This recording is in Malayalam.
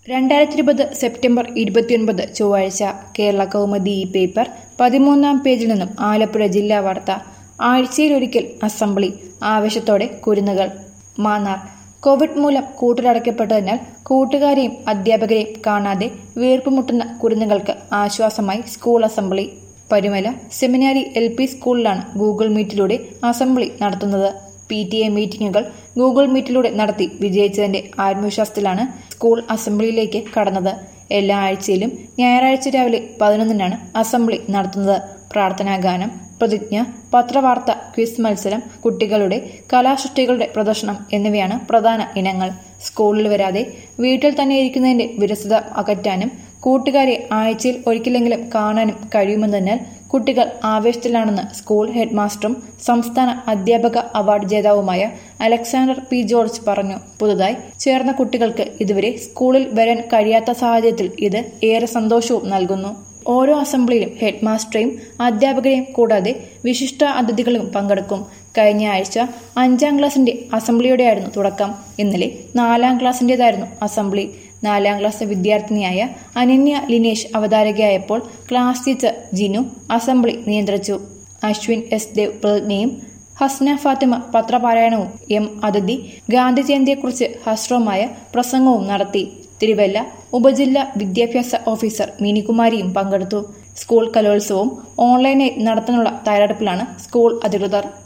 രണ്ടായിരത്തി ഇരുപത് സെപ്റ്റംബർ ഇരുപത്തിയൊൻപത് ചൊവ്വാഴ്ച കേരള കൗമുദി ഈ പേപ്പർ പതിമൂന്നാം പേജിൽ നിന്നും ആലപ്പുഴ ജില്ലാ വാർത്ത ആഴ്ചയിലൊരിക്കൽ അസംബ്ലി ആവേശത്തോടെ കുരുന്നുകൾ മാന്നാർ കോവിഡ് മൂലം കൂട്ടിലടയ്ക്കപ്പെട്ടതിനാൽ കൂട്ടുകാരെയും അധ്യാപകരെയും കാണാതെ വീർപ്പുമുട്ടുന്ന കുരുന്നുകൾക്ക് ആശ്വാസമായി school assembly Parumala seminary L P സ്കൂളിലാണ് ഗൂഗിൾ മീറ്റിലൂടെ അസംബ്ലി നടത്തുന്നത് പി ടി എ മീറ്റിംഗുകൾ ഗൂഗിൾ മീറ്റിലൂടെ നടത്തി വിജയിച്ചതിന്റെ ആത്മവിശ്വാസത്തിലാണ് സ്കൂൾ അസംബ്ലിയിലേക്ക് കടന്നത് എല്ലാ ആഴ്ചയിലും ഞായറാഴ്ച രാവിലെ പതിനൊന്നിനാണ് അസംബ്ലി നടത്തുന്നത് പ്രാർത്ഥനാ ഗാനം പ്രതിജ്ഞ പത്രവാർത്ത ക്വിസ് മത്സരം കുട്ടികളുടെ കലാസൃഷ്ടികളുടെ പ്രദർശനം എന്നിവയാണ് പ്രധാന ഇനങ്ങൾ സ്കൂളിൽ വരാതെ വീട്ടിൽ തന്നെ ഇരിക്കുന്നതിന്റെ വിരസത അകറ്റാനും കൂട്ടുകാരെ ആഴ്ചയിൽ ഒരിക്കലെങ്കിലും കാണാനും കഴിയുമെന്നതിനാൽ കുട്ടികൾ ആവേശത്തിലാണെന്ന് സ്കൂൾ ഹെഡ്മാസ്റ്ററും സംസ്ഥാന അധ്യാപക അവാർഡ് ജേതാവുമായ അലക്സാണ്ടർ പി ജോർജ് പറഞ്ഞു പുതുതായി ചേർന്ന കുട്ടികൾക്ക് ഇതുവരെ സ്കൂളിൽ വരാൻ കഴിയാത്ത സാഹചര്യത്തിൽ ഇത് ഏറെ സന്തോഷവും നൽകുന്നു ഓരോ അസംബ്ലിയിലും ഹെഡ്മാസ്റ്ററെയും അധ്യാപകരെയും കൂടാതെ വിശിഷ്ട അതിഥികളും പങ്കെടുക്കും കഴിഞ്ഞ ആഴ്ച അഞ്ചാം ക്ലാസിന്റെ അസംബ്ലിയോടെയായിരുന്നു തുടക്കം ഇന്നലെ നാലാം ക്ലാസിന്റേതായിരുന്നു അസംബ്ലി നാലാം ക്ലാസ് വിദ്യാർത്ഥിനിയായ അനന്യ ലിനേഷ് അവതാരകയായപ്പോൾ ക്ലാസ് ടീച്ചർ ജിനു അസംബ്ലി നിയന്ത്രിച്ചു അശ്വിൻ എസ് ദേവ് പ്രതിജ്ഞയും ഹസ്ന ഫാത്തിമ പത്രപാരായണവും എം അതിഥി ഗാന്ധി ജയന്തിയെക്കുറിച്ച് ഹസ്രവുമായ പ്രസംഗവും നടത്തി തിരുവല്ല ഉപജില്ലാ വിദ്യാഭ്യാസ ഓഫീസർ മിനികുമാരിയും പങ്കെടുത്തു സ്കൂൾ കലോത്സവവും ഓൺലൈനായി നടത്താനുള്ള തയ്യാറെടുപ്പിലാണ് സ്കൂൾ അധികൃതർ